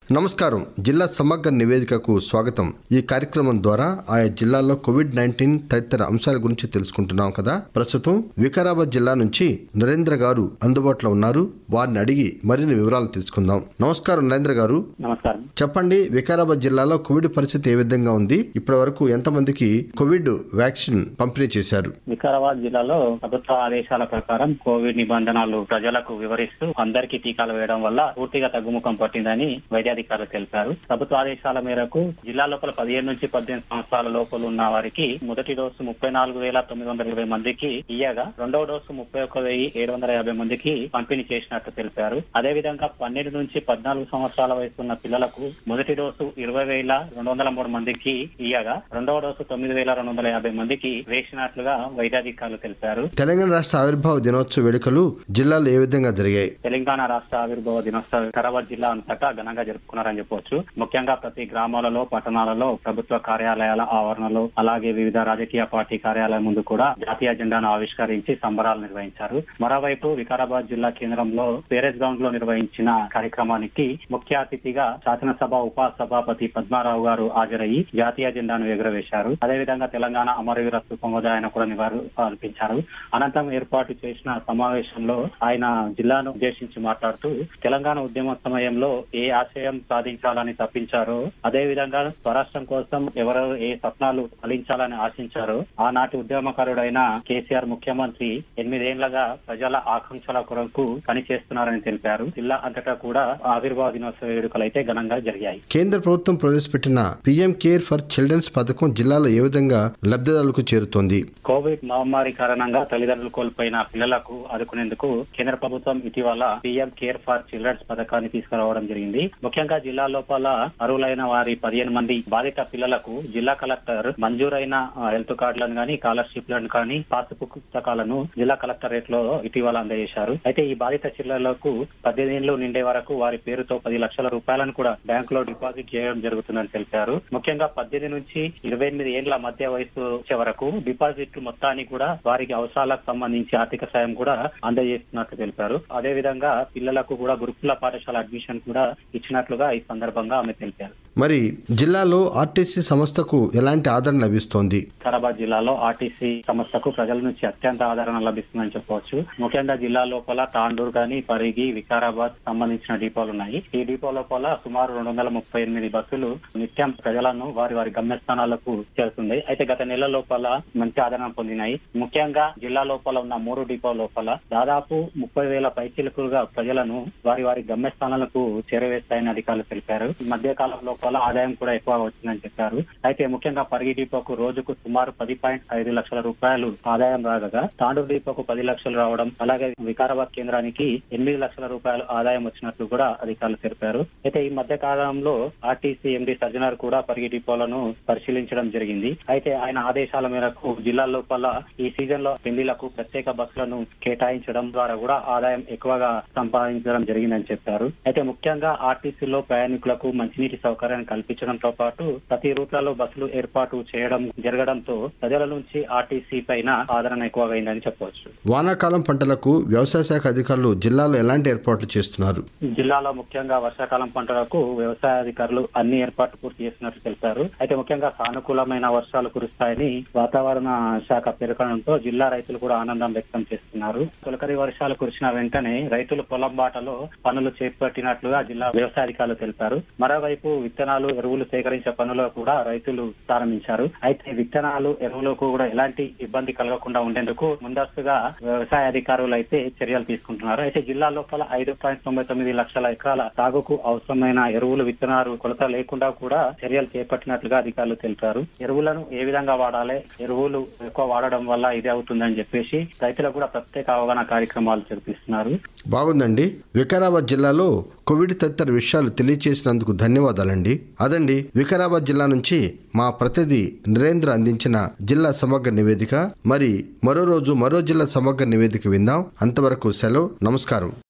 నమస్కారం జిల్లా సమగ్ర నివేదికకు స్వాగతం ఈ కార్యక్రమం ద్వారా ఆయా జిల్లాల్లో కోవిడ్ నైన్టీన్ తదితర అంశాల గురించి తెలుసుకుంటున్నాం కదా ప్రస్తుతం వికారాబాద్ జిల్లా నుంచి నరేంద్ర గారు అందుబాటులో ఉన్నారు వారిని అడిగి మరిన్ని వివరాలు తెలుసుకుందాం నమస్కారం నరేంద్ర గారు నమస్కారం చెప్పండి వికారాబాద్ జిల్లాలో కోవిడ్ పరిస్థితి ఏ విధంగా ఉంది ఇప్పటి వరకు ఎంతమందికి కోవిడ్ వ్యాక్సిన్ పంపిణీ చేశారు వికారాబాద్ జిల్లాలో ప్రభుత్వ ఆదేశాల ప్రకారం కోవిడ్ నిబంధనలు ప్రజలకు వివరిస్తూ అందరికీ టీకాలు వేయడం వల్ల పూర్తిగా తగ్గుముఖం పట్టిందని వైద్యాధికారులు తెలిపారు ప్రభుత్వ ఆదేశాల మేరకు జిల్లా లోపల పదిహేను నుంచి పద్దెనిమిది సంవత్సరాల లోపల ఉన్న వారికి మొదటి డోసు ముప్పై నాలుగు వేల తొమ్మిది వందల ఇరవై మందికి ఇయ్యగా రెండవ డోసు ముప్పై ఒక్క వెయ్యి ఏడు వందల యాభై మందికి పంపిణీ చేసినట్టు తెలిపారు అదేవిధంగా పన్నెండు నుంచి పద్నాలుగు సంవత్సరాల వయసు ఉన్న పిల్లలకు మొదటి డోసు ఇరవై వేల రెండు వందల మూడు మందికి ఇయ్యగా రెండవ డోసు తొమ్మిది వేల రెండు వందల యాభై మందికి వేసినట్లుగా వైద్యాధికారులు తెలిపారు తెలంగాణ రాష్ట్ర ఆవిర్భావ దినోత్సవ వేడుకలు జిల్లాలో ఏ విధంగా జరిగాయి తెలంగాణ రాష్ట్ర ఆవిర్భావ దినోత్సవ వికారాబాద్ జిల్లా అంతటా ఘనంగా జరుపుకున్నారని చెప్పవచ్చు ముఖ్యంగా ప్రతి గ్రామాలలో పట్టణాలలో ప్రభుత్వ కార్యాలయాల ఆవరణలో అలాగే వివిధ రాజకీయ పార్టీ కార్యాలయం ముందు కూడా జాతీయ జెండాను ఆవిష్కరించి సంబరాలు నిర్వహించారు మరోవైపు వికారాబాద్ జిల్లా కేంద్రంలో పేరెస్ గ్రౌండ్ లో నిర్వహించిన కార్యక్రమానికి ముఖ్య అతిథిగా శాసనసభ ఉప సభాపతి పద్మారావు గారు హాజరయ్యి జాతీయ జెండాను ఎగురవేశారు అదేవిధంగా తెలంగాణ అమరవీర స్థూపంగా కూడా నివాళులు అర్పించారు అనంతరం ఏర్పాటు చేసిన సమావేశంలో ఆయన జిల్లాను ఉద్దేశించి మాట్లాడుతూ తెలంగాణ ఉద్యమ సమయంలో ఏ ఆశయం సాధించాలని తప్పించారో అదే విధంగా స్వరాష్ట్రం కోసం ఎవరు ఏ స్వప్నాలు ఫలించాలని ఆశించారో ఆనాటి ఉద్యమకారుడైన కేసీఆర్ ముఖ్యమంత్రి ఎనిమిదేళ్లుగా ప్రజల ఆకాంక్షల కొరకు పనిచేస్తున్నారని తెలిపారు జిల్లా అంతటా కూడా ఆవిర్భావ దినోత్సవ వేడుకలు అయితే ఘనంగా జరిగాయి కేంద్ర ప్రభుత్వం ప్రవేశపెట్టిన పీఎం కేర్ ఫర్ చిల్డ్రన్స్ పథకం జిల్లాలో ఏ విధంగా లబ్ధిదారులకు చేరుతోంది కోవిడ్ మహమ్మారి కారణంగా తల్లిదండ్రులు కోల్పోయిన పిల్లలకు ఆదుకునేందుకు కేంద్ర ప్రభుత్వం ఇటీవల పీఎం కేర్ ఫర్ చిల్డ్రన్స్ పథకాన్ని తీసుకురావడం జరిగింది ముఖ్యంగా జిల్లా లోపల అర్హులైన వారి పదిహేను మంది బాధిత పిల్లలకు జిల్లా కలెక్టర్ మంజూరైన ఆ, హెల్త్ కార్డులను కానీ స్కాలర్షిప్లను కానీ పాస్బుక్ పుస్తకాలను జిల్లా కలెక్టరేట్ లో ఇటీవల అందజేశారు అయితే ఈ బాధిత పిల్లలకు పద్దెనిమిది ఏళ్లు నిండే వరకు వారి పేరుతో పది లక్షల రూపాయలను కూడా బ్యాంక్ లో డిపాజిట్ చేయడం జరుగుతుందని తెలిపారు ముఖ్యంగా పద్దెనిమిది నుంచి ఇరవై ఎనిమిది ఏళ్ల మధ్య వయసు వచ్చే వరకు డిపాజిట్ మొత్తాన్ని కూడా వారికి అవసరాలకు సంబంధించి ఆర్థిక సాయం కూడా అందజేస్తున్నట్లు తెలిపారు అదే విధంగా పిల్లలకు కూడా గురుకుల పాఠశాల అడ్మిషన్ కూడా ఇచ్చినట్లుగా ఈ సందర్భంగా ఆమె తెలిపారు మరి జిల్లాలో ఆర్టీసీ సంస్థకు ఎలాంటి ఆదరణ లభిస్తోంది వికారాబాద్ జిల్లాలో ఆర్టీసీ సంస్థకు ప్రజల నుంచి అత్యంత ఆదరణ లభిస్తుందని చెప్పవచ్చు ముఖ్యంగా జిల్లా లోపల తాండూరు గాని పరిగి వికారాబాద్ సంబంధించిన డిపోలు ఉన్నాయి ఈ డిపో లోపల సుమారు రెండు వందల ముప్పై ఎనిమిది బస్సులు నిత్యం ప్రజలను వారి వారి గమ్యస్థానాలకు చేరుతుంది అయితే గత నెల లోపల మంచి ఆదరణ పొందినాయి ముఖ్యంగా జిల్లా లోపల ఉన్న మూడు డిపో లోపల దాదాపు ముప్పై వేల పైచిలుకులుగా ప్రజలను వారి వారి గమ్యస్థానాలకు చేరవేస్తాయని అధికారులు తెలిపారు ఈ మధ్య కాలం లోపల ఆదాయం కూడా ఎక్కువ వచ్చిందని చెప్పారు అయితే ముఖ్యంగా పరిగి డిపోకు రోజుకు సుమారు పది పాయింట్ ఐదు లక్షల రూపాయలు ఆదాయం రాగా తాండూరు డిపోకు పది లక్షలు రావడం అలాగే వికారాబాద్ కేంద్రానికి ఎనిమిది లక్షల రూపాయలు ఆదాయం వచ్చినట్లు కూడా అధికారులు తెలిపారు అయితే ఈ మధ్య కాలంలో ఆర్టీసీ ఎండి సజ్జనార్ కూడా పరిగి డిపోలను పరిశీలించడం జరిగింది అయితే ఆయన ఆదేశాల మేరకు జిల్లా లోపల ఈ సీజన్ లో పెళ్లిలకు ప్రత్యేక బస్సులను కేటాయించడం ద్వారా కూడా ఆదాయం ఎక్కువగా సంపాదించడం జరిగిందని చెప్పారు అయితే ముఖ్యంగా ఆర్టీసీలో ప్రయాణికులకు మంచినీటి సౌకర్యాన్ని కల్పించడంతో పాటు ప్రతి రూట్లలో బస్సులు ఏర్పాటు చేయడం జరగడంతో ప్రజల నుంచి ఆర్టీసీ పైన ఆదరణ ఎక్కువగా అయిందని చెప్పవచ్చు వానాకాలం పంటలకు వ్యవసాయ శాఖ అధికారులు జిల్లాలో ఎలాంటి ఏర్పాట్లు చేస్తున్నారు జిల్లాలో ముఖ్యంగా వర్షాకాలం పంటలకు వ్యవసాయ అధికారులు అన్ని ఏర్పాట్లు పూర్తి చేసినట్టు తెలిపారు అయితే ముఖ్యంగా సానుకూలమైన వర్షాలు కురుస్తాయని వాతావరణ శాఖ పేర్కొనడంతో జిల్లా రైతులు కూడా ఆనందం వ్యక్తం చేస్తున్నారు తొలకరి వర్షాలు కురిసిన వెంటనే రైతులు పొలం బాటలో పనులు చేపట్టినట్లుగా జిల్లా వ్యవసాయ అధికారులు తెలిపారు మరోవైపు విత్తనాలు ఎరువులు సేకరించే పనులు కూడా రైతులు ప్రారంభించారు అయితే విత్తనాలు ఎరువులకు కూడా ఎలాంటి ఇబ్బంది కలగకుండా ఉండేందుకు ముందస్తుగా వ్యవసాయ అధికారులు అయితే చర్యలు తీసుకుంటున్నారు అయితే జిల్లా లోపల ఐదు పాయింట్ తొంభై తొమ్మిది లక్షల ఎకరాల సాగుకు అవసరమైన ఎరువులు విత్తనాలు కొలత లేకుండా కూడా చర్యలు చేపట్టినట్లుగా అధికారులు తెలిపారు ఎరువులను ఏ విధంగా వాడాలి ఎరువులు ఎక్కువ వాడడం వల్ల ఇది అవుతుందని చెప్పేసి రైతులకు కూడా ప్రత్యేక అవగాహన కార్యక్రమాలు జరిపిస్తున్నారు బాగుందండి వికారాబాద్ జిల్లాలో కోవిడ్ తదితర విషయాలు తెలియచేసినందుకు ధన్యవాదాలండి అదండి వికారాబాద్ జిల్లా నుంచి మా ప్రతినిధి నరేంద్ర అందించిన జిల్లా సమగ్ర నివేదిక మరి మరో రోజు మరో జిల్లా సమగ్ర నివేదిక విందాం అంతవరకు సెలవు నమస్కారం